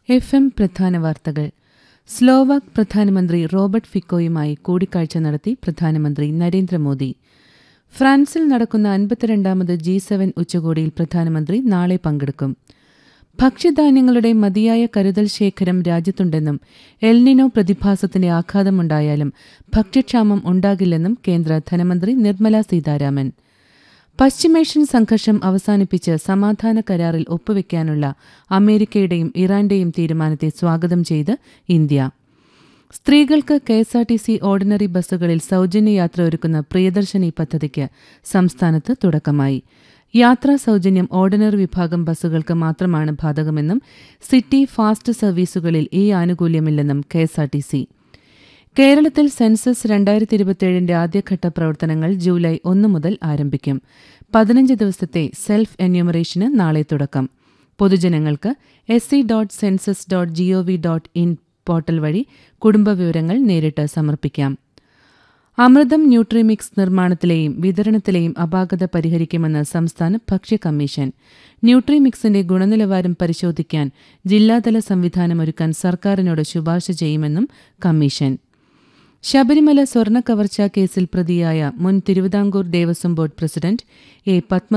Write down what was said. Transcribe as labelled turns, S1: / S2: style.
S1: F M പ്രധാന വാർത്തകൾ Slovak പ്രധാനമന്ത്രി റോബർട്ട് ഫിക്കോയുമായി കൂടിക്കാഴ്ച നടത്തി പ്രധാനമന്ത്രി നരേന്ദ്രമോദി ഫ്രാൻസിൽ നടക്കുന്ന അൻപത്തിരണ്ടാമത് ജി സെവൻ ഉച്ചകോടിയിൽ പ്രധാനമന്ത്രി നാളെ പങ്കെടുക്കും ഭക്ഷ്യധാന്യങ്ങളുടെ മതിയായ കരുതൽ ശേഖരം രാജ്യത്തുണ്ടെന്നും എൽനിനോ പ്രതിഭാസത്തിന്റെ ആഘാതമുണ്ടായാലും ഭക്ഷ്യക്ഷാമം ഉണ്ടാകില്ലെന്നും കേന്ദ്ര ധനമന്ത്രി നിർമ്മല സീതാരാമൻ പശ്ചിമേഷ്യൻ സംഘർഷം അവസാനിപ്പിച്ച് സമാധാന കരാറിൽ ഒപ്പുവെക്കാനുള്ള അമേരിക്കയുടെയും ഇറാന്റെയും തീരുമാനത്തെ സ്വാഗതം ചെയ്ത് ഇന്ത്യ സ്ത്രീകൾക്ക് കെഎസ്ആർടിസി ഓർഡിനറി ബസ്സുകളിൽ സൗജന്യ യാത്ര ഒരുക്കുന്ന പ്രിയദർശിനി പദ്ധതിക്ക് സംസ്ഥാനത്ത് തുടക്കമായി യാത്രാ സൗജന്യം ഓർഡിനറി വിഭാഗം ബസ്സുകൾക്ക് മാത്രമാണ് ബാധകമെന്നും സിറ്റി ഫാസ്റ്റ് സർവീസുകളിൽ ഈ ആനുകൂല്യമില്ലെന്നും കെഎസ്ആർടിസി കേരളത്തിൽ സെൻസസ് രണ്ടായിരത്തി ഇരുപത്തിയേഴിന്റെ ആദ്യഘട്ട പ്രവർത്തനങ്ങൾ ജൂലൈ ഒന്ന് മുതൽ ആരംഭിക്കും പതിനഞ്ച് ദിവസത്തെ സെൽഫ് എന്യൂമറേഷന് നാളെ തുടക്കം പൊതുജനങ്ങൾക്ക് S C dot census dot gov dot in portal വഴി കുടുംബവിവരങ്ങൾ നേരിട്ട് സമർപ്പിക്കാം അമൃതം ന്യൂട്രിമിക്സ് നിർമ്മാണത്തിലെയും വിതരണത്തിലെയും അപാകത പരിഹരിക്കുമെന്ന് സംസ്ഥാന ഭക്ഷ്യ കമ്മീഷൻ ന്യൂട്രിമിക്സിന്റെ ഗുണനിലവാരം പരിശോധിക്കാൻ ജില്ലാതല സംവിധാനമൊരുക്കാൻ സർക്കാരിനോട് ശുപാർശ ചെയ്യുമെന്നും കമ്മീഷൻ ശബരിമല സ്വർണ്ണ കവർച്ചാ കേസിൽ പ്രതിയായ മുൻ Travancore Devaswom board president A Padma